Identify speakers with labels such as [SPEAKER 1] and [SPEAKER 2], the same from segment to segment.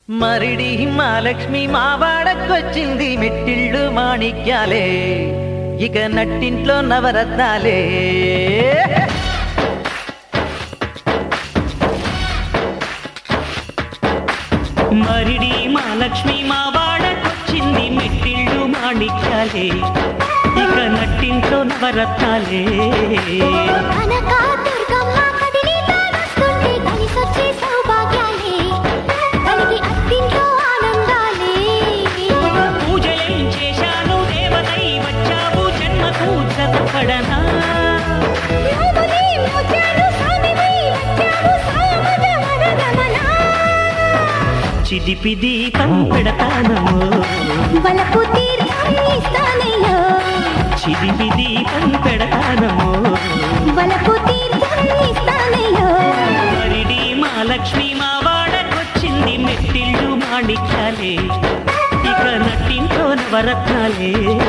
[SPEAKER 1] మరిడి మహాలక్ష్మి మా వాడకొచ్చింది మెట్టిళ్ళు మాణిక్యాలే ఇక నట్టింట్లో నవరత్నాలే
[SPEAKER 2] మరిడి మా లక్ష్మి మా వాడకొచ్చింది మెట్టిళ్ళు మాణిక్యాలే ఇక నట్టింట్లో నవరత్నాలే
[SPEAKER 3] అనగా దుర్గమ్మ కదిలి తానొస్తుంటే కలిసొచ్చే సౌభాగ్యాలే కలిగి అత్తింట్లో ఆనందాలే
[SPEAKER 2] పూజలేం చేశాను దేవతై వచ్చావు జన్మకు జతపడనా
[SPEAKER 3] యోగుని మోచాడు స్వామివై వచ్చావు సామద వరగమనా
[SPEAKER 2] చిదిపి దీపం పెడతానము
[SPEAKER 3] వలపు తీర్థం ఇస్తానయ్యో
[SPEAKER 2] చిదిపి దీపం పెడతానము
[SPEAKER 3] వలపు తీర్థం ఇస్తానయ్యో
[SPEAKER 2] మరిడి మా లక్ష్మి మా వాడకొచ్చింది మెట్టిళ్ళు మాణిక్యాలే ఇక నట్టింట్లో నవరత్నాలే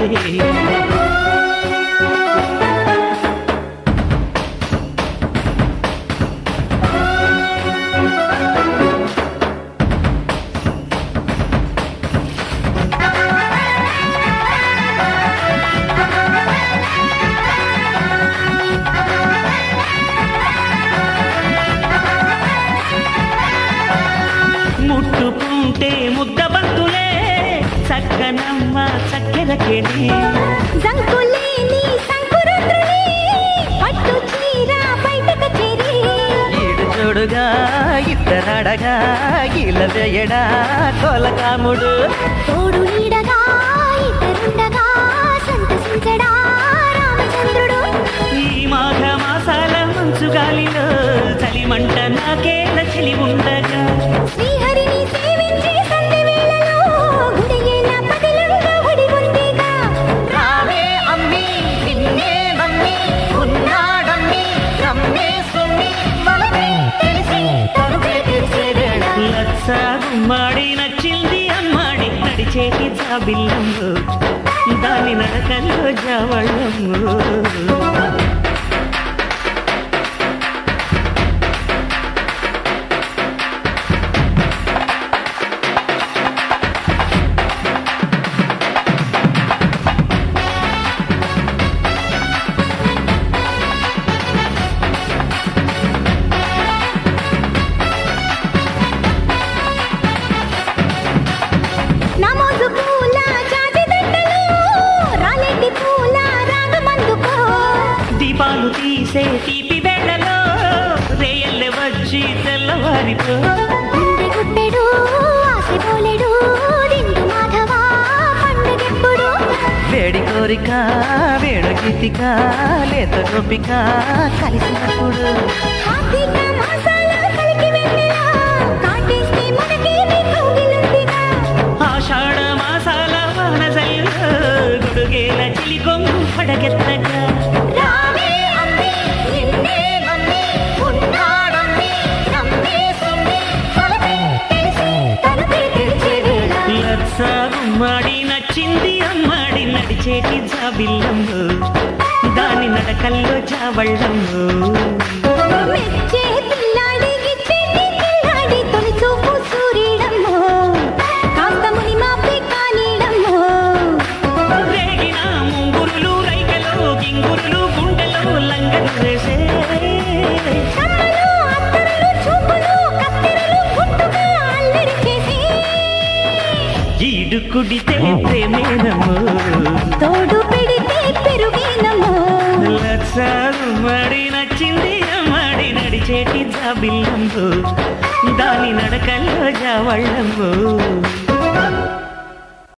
[SPEAKER 2] ముట్టుకుంటే ముద్ద బంతులే చక్కనమ్మ చక్కెరకెళ్ళి
[SPEAKER 3] జంకులేని సంకురుద్రుని పట్టు చీర బయటకు చేరి
[SPEAKER 1] ఈడు చూడుగా ఇద్దరడగా గీల వేయడా కోలకాముడు
[SPEAKER 3] తోడు నీడగా ఇద్దరుండగా సంతసించడా రామచంద్రుడు
[SPEAKER 2] ఈ మాఘ మాసాల మంచు గాలిలో చలిమంట నాకేల చలి ఉండగా
[SPEAKER 3] శ్రీహరిని సేవించే సంధి వేళలో గుడియేల పదిలంగా ఒడి ఉందిగా
[SPEAKER 1] రావే అమ్మి నిన్నే నమ్మి ఉన్నాడమ్మి నమ్మే సొమ్మి మనమే తెలిసి తనువే తెలిసే వేళ
[SPEAKER 2] లచ్చ గుమ్మాడి నచ్చింది అమ్మాడి నడిచేటి జాబిల్లము దాని నడకల్లో జావళము
[SPEAKER 3] నమోజు పూల జాజి దండలు రాలేటి పూల రాగమందుకో
[SPEAKER 2] దీపాలు తీసే తీపి వేళలో రేయల్లె వచ్చి తెల్లవారిపో
[SPEAKER 3] గుండె గుప్పెడు ఆసిపోలేడు దిండు మాధవా పండుగెప్పుడు
[SPEAKER 1] వేడి కోరిక వేణుగీతిక లేత గోపిక కలిసినప్పుడు
[SPEAKER 3] కార్తీక మాసాల కలికి వెన్నెల కాటేస్తే మనకి నీ కౌగిలుందిగా
[SPEAKER 2] ఆషాఢ మాసాల వానజల్లో గుడుగేల చిలి కొంగు పడగెత్తగా
[SPEAKER 3] రావే అమ్మి నిన్నే నమ్మి ఉన్నాడమ్మి నమ్మే సొమ్మి తలపే తెలిసి తలుపే తెరిచే వేళ
[SPEAKER 2] లచ్చ గుమ్మాడి నచ్చింది అమ్మాడి నడిచేటి జాబిల్లము దాని నడకల్లో జావళ్ళము
[SPEAKER 3] మెచ్చే పిల్లాడి గిచ్చేటి పిల్లాడి తొలి చూపు సూర్యుడమ్మో కాస్త ముని మాపి కానీడమ్మో
[SPEAKER 2] రేగిన ముంగురులు రైకలో గింగురులు గుండెలో లంగలు వేసే
[SPEAKER 3] కమ్మలు అత్తరులు చూపులు కత్తెరలు పుట్టుగా అల్లరి చేసి
[SPEAKER 2] ఈడు కుడితే ప్రేమేనము
[SPEAKER 3] తోడు పెడితే పెరుగేనమ్మో
[SPEAKER 2] లచ్చారు మడి నచ్చింది అమ్మాడి నడిచేటి జాబిల్లము దాని నడకల్లో జావళ్ళము